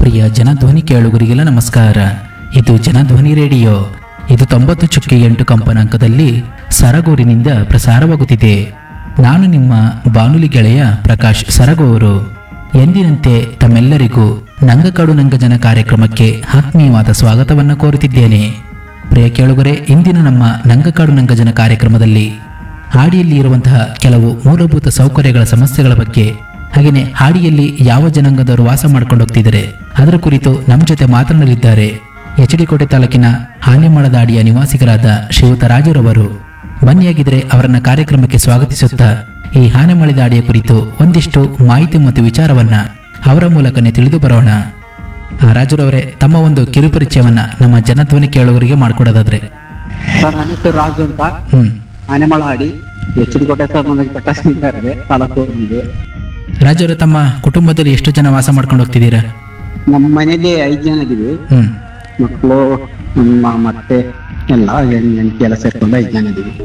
ಪ್ರಿಯ ಜನಧ್ವನಿ ಕೇಳುಗರಿಗೆಲ್ಲ ನಮಸ್ಕಾರ ಇದು ಜನಧ್ವನಿ ರೇಡಿಯೋ ಇದು ತೊಂಬತ್ತು ಚುಕ್ಕಿ ಎಂಟು ಕಂಪನಾಂಕದಲ್ಲಿ ಸರಗೂರಿನಿಂದ ಪ್ರಸಾರವಾಗುತ್ತಿದೆ ನಾನು ನಿಮ್ಮ ಬಾನುಲಿ ಗೆಳೆಯ ಪ್ರಕಾಶ್ ಸರಗೂರು ಎಂದಿನಂತೆ ತಮ್ಮೆಲ್ಲರಿಗೂ ನಂಗಕಾಡು ನಂಗಜನ ಕಾರ್ಯಕ್ರಮಕ್ಕೆ ಆತ್ಮೀಯವಾದ ಸ್ವಾಗತವನ್ನು ಕೋರುತ್ತಿದ್ದೇನೆ ಪ್ರಿಯ ಕೇಳುಗರೆ ಇಂದಿನ ನಮ್ಮ ನಂಗಕಾಡು ನಂಗಜನ ಕಾರ್ಯಕ್ರಮದಲ್ಲಿ ಹಾಡಿಯಲ್ಲಿ ಇರುವಂತಹ ಕೆಲವು ಮೂಲಭೂತ ಸೌಕರ್ಯಗಳ ಸಮಸ್ಯೆಗಳ ಬಗ್ಗೆ ಹಾಗೆಯೇ ಹಾಡಿಯಲ್ಲಿ ಯಾವ ಜನಾಂಗದವರು ವಾಸ ಮಾಡ್ಕೊಂಡು ಹೋಗ್ತಿದ್ದಾರೆ ಅದರ ಕುರಿತು ನಮ್ಮ ಜೊತೆ ಮಾತನಾಡಲಿದ್ದಾರೆ ಎಚ್ ಡಿ ಕೋಟೆ ತಾಲೂಕಿನ ಹಾಲಿಮಳದ ಅಡಿಯ ನಿವಾಸಿಗರಾದ ಶ್ರೀಯುತ ರಾಜುರವರು ಬನ್ನಿಯಾಗಿದ್ರೆ ಅವರನ್ನ ಕಾರ್ಯಕ್ರಮಕ್ಕೆ ಸ್ವಾಗತಿಸುತ್ತಾ ಈ ಹಾನೆಮಳಿದ ಅಡಿಯ ಕುರಿತು ಒಂದಿಷ್ಟು ಮಾಹಿತಿ ಮತ್ತು ವಿಚಾರವನ್ನ ಅವರ ಮೂಲಕನೇ ತಿಳಿದು ಬರೋಣ ಆ, ರಾಜುರವರೇ ತಮ್ಮ ಒಂದು ಕಿರುಪರಿಚಯವನ್ನ ನಮ್ಮ ಜನಧ್ವನಿ ಕೇಳುವವರಿಗೆ ಮಾಡಿಕೊಡೋದಾದ್ರೆ ಸರ್ ನನ್ನ ಹೆಸರು ರಾಜು ಅಂತ ಹ್ಮ್ Anemalahadi H D Kote sir ನನಗೆ ಪಟ್ಟಾಸಿದ್ದಾರೆ ತಾಲೂಕು ನಮ್ದು ರಾಜುರೇ ತಮ್ಮ ಕುಟುಂಬದಲ್ಲಿ ಎಷ್ಟು ಜನ ವಾಸ ಮಾಡ್ಕೊಂಡು ಹೋಗ್ತಿದ್ದೀರಾ ನಮ್ಮ ಮನೇಲಿ ಐದು ಜನ ಇದೀವಿ ಹ್ಮ್ ಮಕ್ಕಳು ನಮ್ಮ ಮತ್ತೆ ಎಲ್ಲ ಹೆಣ್ಣು ಎಲ್ಲ ಸೇರ್ಕೊಂಡು ಐದು ಜನ ಇದೀವಿ